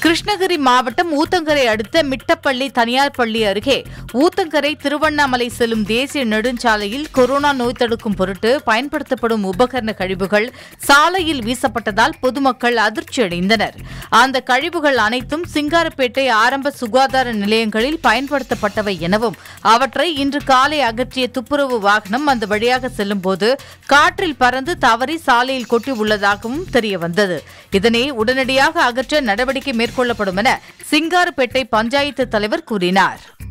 கிருஷ்ணகிரி மாவட்டம் ஊத்தங்கரை அடுத்த மிட்டப்பள்ளி தனியார் பள்ளி அருகே ஊத்தங்கரை திருவண்ணாமலை செல்லும் தேசிய நெடுஞ்சாலையில் கொரோனா நோய் தடுக்கும் பொருட்டு பயன்படுத்தப்படும் உபகரண கழிவுகள் சாலையில் வீசப்பட்டதால் பொதுமக்கள் அதிர்ச்சியடைந்தனர் அந்த கழிவுகள் அனைத்தும் சிங்காரப்பேட்டை ஆரம்ப சுகாதார நிலையங்களில் பயன்படுத்தப்பட்டவை எனவும் அவற்றை இன்று காலை அகற்றிய துப்புரவு வாகனம் அந்த வழியாக செல்லும்போது காற்றில் பறந்து தவறி சாலையில் கொட்டி உள்ளதாகவும் தெரியவந்தது இதனை உடனடியாக அகற்ற நடவடிக்கை மேற்கொள்ளப்படும் என சிங்காரப்பேட்டை பஞ்சாயத்து தலைவர் கூறினார்